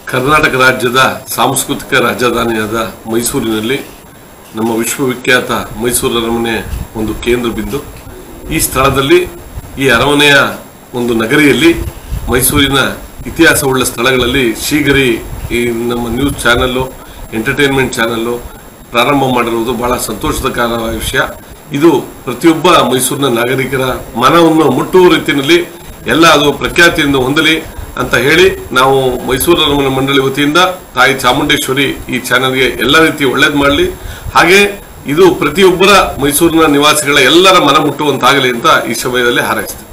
ಕರ್ನಾಟಕ ರಾಜ್ಯದ ಸಾಂಸ್ಕೃತಿಕ ರಾಜಧಾನಿಯಾದ ಮೈಸೂರಿನಲ್ಲಿ ನಮ್ಮ ವಿಶ್ವವಿಖ್ಯಾತ ಮೈಸೂರು ಅರಮನೆ ಒಂದು ಕೇಂದ್ರ ಬಿಂದು ಈ ಸ್ಥಳದಲ್ಲಿ ಈ ಅರಮನೆಯ ಒಂದು ನಗರಿಯಲ್ಲಿ ಮೈಸೂರಿನ ಇತಿಹಾಸವುಳ್ಳ ಸ್ಥಳಗಳಲ್ಲಿ ಶೀಘ್ರ ಈ ನಮ್ಮ ನ್ಯೂಸ್ ಚಾನಲ್ಲು ಎಂಟರ್ಟೈನ್ಮೆಂಟ್ ಚಾನಲ್ಲು ಪ್ರಾರಂಭ ಮಾಡಿರುವುದು ಬಹಳ ಸಂತೋಷಕರವಾದ ವಿಷಯ ಇದು ಪ್ರತಿಯೊಬ್ಬ ಮೈಸೂರಿನ ನಾಗರಿಕರ ಮನವನ್ನು ಮುಟ್ಟುವ ರೀತಿಯಲ್ಲಿ ಎಲ್ಲ ಅದು ಪ್ರಖ್ಯಾತಿಯಿಂದ ಹೊಂದಲಿ ಅಂತ ಹೇಳಿ ನಾವು ಮೈಸೂರು ಅರಮನೆ ಮಂಡಳಿ ವತಿಯಿಂದ ತಾಯಿ ಚಾಮುಂಡೇಶ್ವರಿ ಈ ಚಾನೆಲ್ಗೆ ಎಲ್ಲ ರೀತಿ ಒಳ್ಳೇದು ಮಾಡಲಿ ಹಾಗೆ ಇದು ಪ್ರತಿಯೊಬ್ಬರ ಮೈಸೂರಿನ ನಿವಾಸಿಗಳ ಎಲ್ಲರ ಮನ ಮುಟ್ಟುವಂತಾಗಲಿ ಅಂತ ಈ ಸಮಯದಲ್ಲಿ ಹಾರೈಸ್ತೀನಿ